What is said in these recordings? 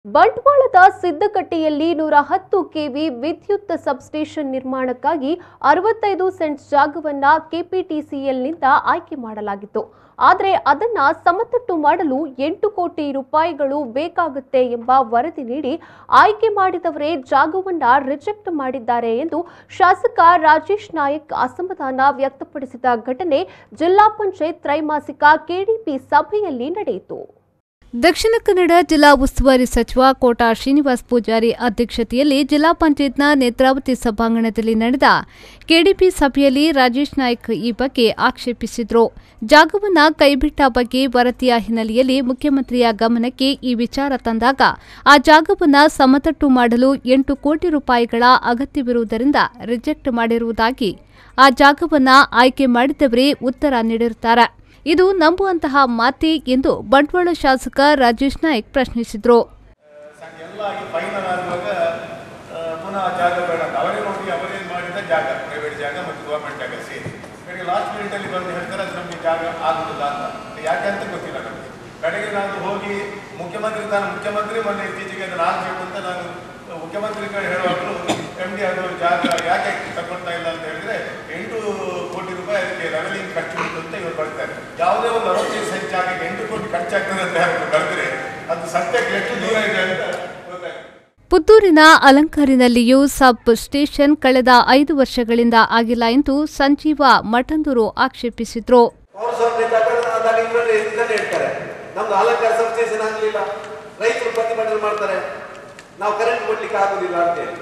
ಬಂಟ್ವಾಳದ ಸಿದ್ದಕಟ್ಟೆಯಲ್ಲಿ ನೂರ ಹತ್ತು ಕೆವಿ ವಿದ್ಯುತ್ ಸಬ್ಸ್ಟೇಷನ್ ನಿರ್ಮಾಣಕ್ಕಾಗಿ ಅರವತ್ತೈದು ಸೆಂಟ್ಸ್ ಜಾಗವನ್ನ ಕೆಪಿಟಿಸಿಎಲ್ನಿಂದ ಆಯ್ಕೆ ಮಾಡಲಾಗಿತ್ತು ಆದರೆ ಅದನ್ನ ಸಮತಟ್ಟು ಮಾಡಲು ಎಂಟು ಕೋಟಿ ರೂಪಾಯಿಗಳು ಬೇಕಾಗುತ್ತೆ ಎಂಬ ವರದಿ ನೀಡಿ ಆಯ್ಕೆ ಮಾಡಿದವರೇ ಜಾಗವನ್ನ ರಿಜೆಕ್ಟ್ ಮಾಡಿದ್ದಾರೆ ಎಂದು ಶಾಸಕ ರಾಜೇಶ್ ನಾಯಕ್ ಅಸಮಾಧಾನ ವ್ಯಕ್ತಪಡಿಸಿದ ಘಟನೆ ಜಿಲ್ಲಾ ಪಂಚಾಯತ್ ತ್ರೈಮಾಸಿಕ ಕೆಡಿಪಿ ಸಭೆಯಲ್ಲಿ ನಡೆಯಿತು ದಕ್ಷಿಣ ಕನ್ನಡ ಜಿಲ್ಲಾ ಉಸ್ತುವಾರಿ ಸಚಿವ ಕೋಟಾ ಶ್ರೀನಿವಾಸ್ ಪೂಜಾರಿ ಅಧ್ಯಕ್ಷತೆಯಲ್ಲಿ ಜಿಲ್ಲಾ ಪಂಚಾಯತ್ನ ನೇತ್ರಾವತಿ ಸಭಾಂಗಣದಲ್ಲಿ ನಡೆದ ಕೆಡಿಪಿ ಸಭೆಯಲ್ಲಿ ರಾಜೇಶ್ ನಾಯ್ಕ್ ಈ ಬಗ್ಗೆ ಆಕ್ಷೇಪಿಸಿದ್ರು ಜಾಗವನ್ನ ಕೈಬಿಟ್ಟ ಬಗ್ಗೆ ವರದಿಯ ಹಿನ್ನೆಲೆಯಲ್ಲಿ ಮುಖ್ಯಮಂತ್ರಿಯ ಗಮನಕ್ಕೆ ಈ ವಿಚಾರ ತಂದಾಗ ಆ ಜಾಗವನ್ನ ಸಮತಟ್ಟು ಮಾಡಲು ಎಂಟು ಕೋಟಿ ರೂಪಾಯಿಗಳ ಅಗತ್ಯವಿರುವುದರಿಂದ ರಿಜೆಕ್ಟ್ ಮಾಡಿರುವುದಾಗಿ ಆ ಜಾಗವನ್ನ ಆಯ್ಕೆ ಮಾಡಿದವರೇ ಉತ್ತರ ನೀಡಿರುತ್ತಾರೆ ಇದು ನಂಬುವಂತಹ ಮಾತೆ ಎಂದು ಬಂಟ್ವಾಳ ಶಾಸಕ ರಾಜೇಶ್ ನಾಯ್ಕ್ ಪ್ರಶ್ನಿಸಿದ್ರು ಎಲ್ಲ ಆಗಿ ಫೈನಲ್ ಆಗುವಾಗ ಆ, ಪುನಃ ಜಾಗ ಬೇಡ ಅಂತ ಅವರೇ ನೋಡಿ ಅವರೇ ಮಾಡಿದ ಜಾಗ ಪ್ರೈವೇಟ್ ಜಾಗ ಮತ್ತು ಗೌರ್ಮೆಂಟ್ ಜಾಗ ಸೇರಿ ಕಡೆಗೆ ಲಾಸ್ಟ್ ಮಿನಿಟಲ್ಲಿ ಬಂದು ಹೇಳ್ತಾರೆ ಅದು ನಮಗೆ ಜಾಗ ಆಗುದಿಲ್ಲ ಅಂತ ಯಾಕೆ ಅಂತ ಗೊತ್ತಿಲ್ಲ ನಮಗೆ ಕಡೆಗೆ ನಾನು ಹೋಗಿ ಮುಖ್ಯಮಂತ್ರಿ ತಾನು ಮುಖ್ಯಮಂತ್ರಿ ಮೊನ್ನೆ ಇತ್ತೀಚೆಗೆ ಅದನ್ನು ಆಗ್ಬೇಕು ಅಂತ ನಾನು ಮುಖ್ಯಮಂತ್ರಿ ಕಡೆ ಹೇಳುವಾಗಲೂ ಎಮ್ ಡಿ ಅದು ಜಾಗ ಯಾಕೆ ತಗೊಳ್ತಾ ಇಲ್ಲ ಅಂತ ಹೇಳಿದ್ರೆ ಎಂಟು ಕೋಟಿ ರೂಪಾಯಿ ಅದಕ್ಕೆ ಲೆವೆಲಿಂಗ್ ಖರ್ಚು ಉಂಟು ಅಂತ ಇವರು ಬರ್ತಾರೆ ಯಾವುದೇ ಒಂದು ಅರವತ್ತೈದು ಸೆಂಟ್ ಜಾಗಕ್ಕೆ ಎಂಟು ಕೋಟಿ ಖರ್ಚಾಗ್ತದೆ ಅಂತ ಯಾರು ಬರೆದ್ರೆ ಅದು ಸತ್ಯಕ್ಕೆ ಎಷ್ಟು ದೂರ ಇದೆ ಅಂತ ಗೊತ್ತಾಗ್ತದೆ ಪುತ್ತೂರಿನ ಅಲಂಕಾರಿನಲ್ಲಿಯೂ ಸಬ್ ಸ್ಟೇಷನ್ ಕಳೆದ ಐದು ವರ್ಷಗಳಿಂದ ಆಗಿಲ್ಲ ಎಂದು ಸಂಜೀವ ಮಠಂದೂರು ಆಕ್ಷೇಪಿಸಿದ್ರು ಪವರ್ ಸಪ್ಲೈ ಆದಾಗ ಇದರಲ್ಲಿ ಇದನ್ನೇ ಹೇಳ್ತಾರೆ ನಮ್ದು ಅಲಂಕಾರ ಸಬ್ಸ್ಟೇಷನ್ ಆಗಲಿಲ್ಲ ರೈತರು ಪ್ರತಿಭಟನೆ ಮಾಡ್ತಾರೆ ನಾವು ಕರೆಂಟ್ ಕೊಡ್ಲಿಕ್ಕೆ ಆಗುದಿಲ್ಲ ಅಂತೇಳಿ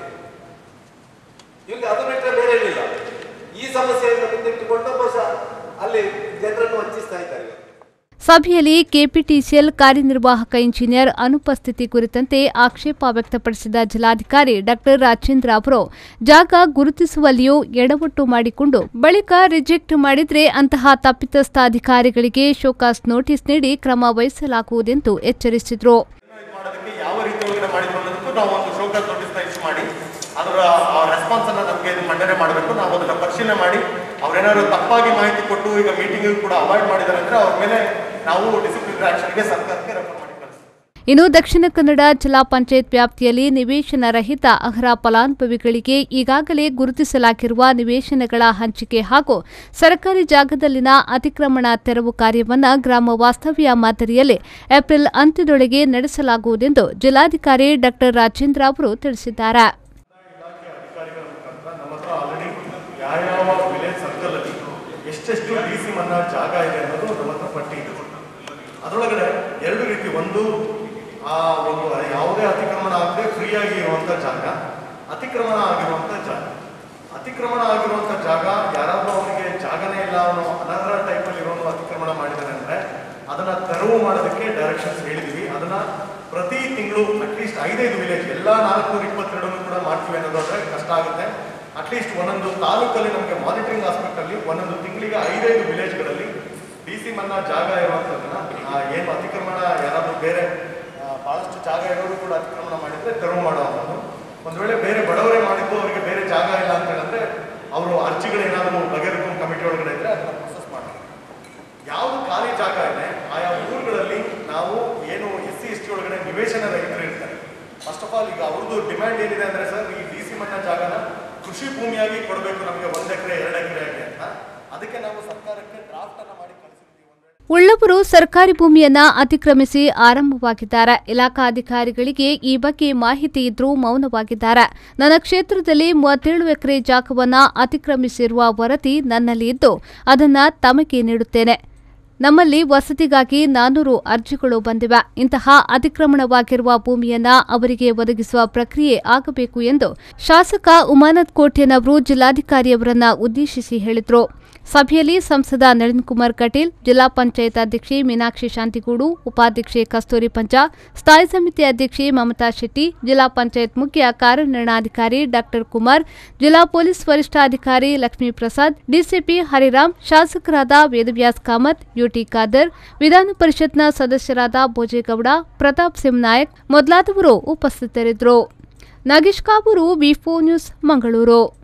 ಇವ್ರಿಗೆ ಅದು ಬಿಟ್ಟರೆ ಬೇರೆ ಏನಿಲ್ಲ ಈ ಸಮಸ್ಯೆಯನ್ನು ಮುಂದಿಟ್ಟುಕೊಂಡು ಬಹುಶಃ ಅಲ್ಲಿ ಜನರನ್ನು ವಂಚಿಸ್ತಾ ಇದ್ದಾರೆ ಇವತ್ತು. ಸಭೆಯಲ್ಲಿ ಕೆಪಿಟಿಸಿಎಲ್ ಕಾರ್ಯನಿರ್ವಾಹಕ ಇಂಜಿನಿಯರ್ ಅನುಪಸ್ಥಿತಿ ಕುರಿತಂತೆ ಆಕ್ಷೇಪ ವ್ಯಕ್ತಪಡಿಸಿದ ಜಿಲ್ಲಾಧಿಕಾರಿ ಡಾಕ್ಟರ್ ರಾಜೇಂದ್ರ ಅವರು ಜಾಗ ಗುರುತಿಸುವಲ್ಲಿಯೂ ಎಡವಟ್ಟು ಮಾಡಿಕೊಂಡು ಬಳಿಕ ರಿಜೆಕ್ಟ್ ಮಾಡಿದ್ರೆ ಅಂತಹ ತಪ್ಪಿತಸ್ಥ ಅಧಿಕಾರಿಗಳಿಗೆ ಶೋಕಾಸ್ ನೋಟಿಸ್ ನೀಡಿ ಕ್ರಮ ವಹಿಸಲಾಗುವುದೆಂದು ಎಚ್ಚರಿಸಿದ್ರು ಇದು ಮಾಡೋದಕ್ಕೆ ಯಾವ ರೀತಿ ಒಳಗಡೆ ಮಾಡಿಕೊಳ್ಳೋದಕ್ಕೂ ನಾವು ಒಂದು ಶೋಕಾಸ್ ನೋಟಿಸ್ನ ಇಶ್ಯೂ ಮಾಡಿ ಅದರ ರೆಸ್ಪಾನ್ಸ್ ಅನ್ನ ನಮಗೆ ಇದು ಮಂಡನೆ ಮಾಡಬೇಕು ನಾವು ಅದನ್ನ ಪರಿಶೀಲನೆ ಮಾಡಿ ಅವ್ರೇನಾದ್ರು ತಪ್ಪಾಗಿ ಮಾಹಿತಿ ಕೊಟ್ಟು ಈಗ ಮೀಟಿಂಗ್ ಕೂಡ ಅವಾಯ್ಡ್ ಮಾಡಿದ್ದಾರೆ ಅಂದ್ರೆ ಅವ್ರ ಮೇಲೆ ನಾವು ಡಿಸಿಪ್ಲಿನರಿ ಆಕ್ಷನ್ಗೆ ಸರ್ಕಾರಕ್ಕೆ ರೆಫರ್ ಮಾಡಿ ಕಳಿಸ್ತೀವಿ ಇನ್ನು ದಕ್ಷಿಣ ಕನ್ನಡ ಜಿಲ್ಲಾ ಪಂಚಾಯತ್ ವ್ಯಾಪ್ತಿಯಲ್ಲಿ ನಿವೇಶನ ರಹಿತ ಅರ್ಹ ಫಲಾನುಭವಿಗಳಿಗೆ ಈಗಾಗಲೇ ಗುರುತಿಸಲಾಗಿರುವ ನಿವೇಶನಗಳ ಹಂಚಿಕೆ ಹಾಗೂ ಸರ್ಕಾರಿ ಜಾಗದಲ್ಲಿನ ಅತಿಕ್ರಮಣ ತೆರವು ಕಾರ್ಯವನ್ನು ಗ್ರಾಮ ವಾಸ್ತವ್ಯ ಮಾದರಿಯಲ್ಲಿ ಏಪ್ರಿಲ್ ಅಂತ್ಯದೊಳಗೆ ನಡೆಸಲಾಗುವುದೆಂದು ಜಿಲ್ಲಾಧಿಕಾರಿ ಡಾಕ್ಟರ್ ರಾಜೇಂದ್ರ ಅವರು ತಿಳಿಸಿದ್ದಾರೆ ಇಲಾಖೆ ಅಧಿಕಾರಿಗಳ ಮುಖಾಂತರ ನಮ್ಮ ಹತ್ರ ಆಲ್ರೆಡಿ ಯಾವ್ಯಾವ ವಿಲೇಜ್ ಸರ್ಕಲಲ್ಲಿ ಎಷ್ಟೆಷ್ಟು ಡಿ ಸಿ ಮನ್ನಾ ಜಾಗ ಇದೆ ಅನ್ನೋದು ನಮ್ಮ ಹತ್ರ ಪಟ್ಟಿ ಇದೆ ಅದರೊಳಗಡೆ ಎರಡು ರೀತಿ ಒಂದು ಆ ಒಂದು ಯಾವುದೇ ಅತಿಕ್ರಮಣ ಆಗದೆ ಫ್ರೀಯಾಗಿ ಇರುವಂಥ ಜಾಗ ಅತಿಕ್ರಮಣ ಆಗಿರುವಂಥ ಜಾಗ ಅತಿಕ್ರಮಣ ಆಗಿರುವಂಥ ಜಾಗ ಯಾರಾದ್ರೂ ಅವನಿಗೆ ಜಾಗನೇ ಇಲ್ಲ ಅವನು ಅನರ್ಹ ಟೈಪಲ್ಲಿ ಇರೋನು ಅತಿಕ್ರಮಣ ಮಾಡಿದ್ದಾನೆ ಅಂದರೆ ಅದನ್ನ ತೆರವು ಮಾಡೋದಕ್ಕೆ ಡೈರೆಕ್ಷನ್ಸ್ ಹೇಳಿದೀವಿ ಅದನ್ನ ಪ್ರತಿ ತಿಂಗಳು ಅಟ್ಲೀಸ್ಟ್ ಐದೈದು ವಿಲೇಜ್ ಎಲ್ಲ ನಾಲ್ಕುನೂರ ಇಪ್ಪತ್ತೆರಡನ್ನು ಕೂಡ ಮಾಡ್ತೀವಿ ಅನ್ನೋದಾದ್ರೆ ಕಷ್ಟ ಆಗುತ್ತೆ ಅಟ್ಲೀಸ್ಟ್ ಒಂದೊಂದು ತಾಲೂಕಲ್ಲಿ ನಮಗೆ ಮಾನಿಟರಿಂಗ್ ಆಸ್ಪೆಕ್ಟ್ ಅಲ್ಲಿ ಒಂದೊಂದು ತಿಂಗಳಿಗೆ ಐದೈದು ವಿಲೇಜ್ಗಳಲ್ಲಿ ಡಿ ಸಿ ಮನ್ನಾ ಜಾಗ ಇರುವಂಥದ್ದನ್ನ ಆ, ಏನು ಅತಿಕ್ರಮಣ ಯಾರಾದರೂ ಬೇರೆ ಆ, ಬಹಳಷ್ಟು ಜಾಗ ಇರೋರು ಕೂಡ ಅತಿಕ್ರಮಣ ಮಾಡಿದ್ರೆ ತೆರವು ಮಾಡುವಂಥದ್ದು ಒಂದು ವೇಳೆ ಬೇರೆ ಬಡವರೇ ಮಾಡಿದ್ದು ಅವರಿಗೆ ಬೇರೆ ಜಾಗ ಇಲ್ಲ ಅಂತ ಹೇಳಿದ್ರೆ ಅವರು ಅರ್ಜಿಗಳೇನಾದರೂ ಬಗೆಹರಿಕೊಂಡು ಕಮಿಟಿ ಒಳಗಡೆ ಇದ್ರೆ ಅದನ್ನ ಪ್ರೊಸೆಸ್ ಮಾಡ್ತಾರೆ ಯಾವುದು ಖಾಲಿ ಜಾಗ ಇದೆ ಆಯಾ ಊರುಗಳಲ್ಲಿ ನಾವು ಏನು ಎಸ್ ಸಿ ಎಸ್ ಟಿ ಒಳಗಡೆ ನಿವೇಶನ ರಹಿತರು ಇರ್ತಾರೆ ಫಸ್ಟ್ ಆಫ್ ಆಲ್ ಈಗ ಅವ್ರದ್ದು ಡಿಮ್ಯಾಂಡ್ ಏನಿದೆ ಅಂದ್ರೆ ಸರ್ ಈ ಡಿ ಸಿ ಮಣ್ಣ ಜಾಗನ ಕೃಷಿ ಭೂಮಿಯಾಗಿ ಕೊಡಬೇಕು ನಮಗೆ ಒಂದು ಎಕರೆ ಎರಡು ಎಕರೆ ಆಗಿ ಅಂತ ಅದಕ್ಕೆ ನಾವು ಸರ್ಕಾರಕ್ಕೆ ಡ್ರಾಫ್ಟ್ ಅನ್ನ ಮಾಡಿ ಕಳಿಸಿರ್ತೀವಿ ಒಂದು ವೇಳೆ ಉಳ್ಳವರು ಸರ್ಕಾರಿ ಭೂಮಿಯನ್ನ ಅತಿಕ್ರಮಿಸಿ ಆರಂಭವಾಗಿದ್ದಾರೆ ಇಲಾಖಾ ಅಧಿಕಾರಿಗಳಿಗೆ ಈ ಬಗ್ಗೆ ಮಾಹಿತಿ ಇದ್ರೂ ಮೌನವಾಗಿದ್ದಾರೆ ನನ್ನ ಕ್ಷೇತ್ರದಲ್ಲಿ ಮೂವತ್ತೇಳು ಎಕರೆ ಜಾಗವನ್ನ ಅತಿಕ್ರಮಿಸಿರುವ ವರದಿ ನನ್ನಲ್ಲಿ ಇದ್ದು ಅದನ್ನ ತಮಗೆ ನೀಡುತ್ತೇನೆ ನಮ್ಮಲ್ಲಿ ವಸತಿಗಾಗಿ ನಾನೂರು ಅರ್ಜಿಗಳು ಬಂದಿವೆ ಇಂತಹ ಅತಿಕ್ರಮಣವಾಗಿರುವ ಭೂಮಿಯನ್ನ ಅವರಿಗೆ ಒದಗಿಸುವ ಪ್ರಕ್ರಿಯೆ ಆಗಬೇಕು ಎಂದು ಶಾಸಕ ಉಮಾನತ್ ಕೋಟ್ಯನವರು ಜಿಲ್ಲಾಧಿಕಾರಿಯವರನ್ನ ಉದ್ದೇಶಿಸಿ ಹೇಳಿದರು ಸಭೆಯಲ್ಲಿ ಸಂಸದ ನಳಿನ್ ಕುಮಾರ್ ಕಟೀಲ್ ಜಿಲ್ಲಾ ಪಂಚಾಯತ್ ಅಧ್ಯಕ್ಷೆ ಮೀನಾಕ್ಷಿ ಶಾಂತಿಗೂಡು ಉಪಾಧ್ಯಕ್ಷೆ ಕಸ್ತೂರಿ ಪಂಚ ಸ್ಥಾಯಿ ಸಮಿತಿ ಅಧ್ಯಕ್ಷೆ ಮಮತಾ ಶೆಟ್ಟಿ ಜಿಲ್ಲಾ ಪಂಚಾಯತ್ ಮುಖ್ಯ ಕಾರ್ಯನಿರ್ವಹಣಾಧಿಕಾರಿ ಡಾಕ್ಟರ್ ಕುಮಾರ್ ಜಿಲ್ಲಾ ಪೊಲೀಸ್ ವರಿಷ್ಠಾಧಿಕಾರಿ ಲಕ್ಷ್ಮೀ ಪ್ರಸಾದ್ ಡಿಸಿಪಿ ಹರಿರಾಮ್ ಶಾಸಕರಾದ ವೇದವ್ಯಾಸ್ ಕಾಮತ್ ಯುಟಿ ಖಾದರ್ ವಿಧಾನ ಪರಿಷತ್ನ ಸದಸ್ಯರಾದ ಭೋಜೇಗೌಡ ಪ್ರತಾಪ್ ಸಿಂಗ್ ನಾಯಕ್ ಮೊದಲಾದವರು ಉಪಸ್ಥಿತರಿದ್ದರು ನಾಗೇಶ್ ಕಾಬೂರು ವಿ ನ್ಯೂಸ್ ಮಂಗಳೂರು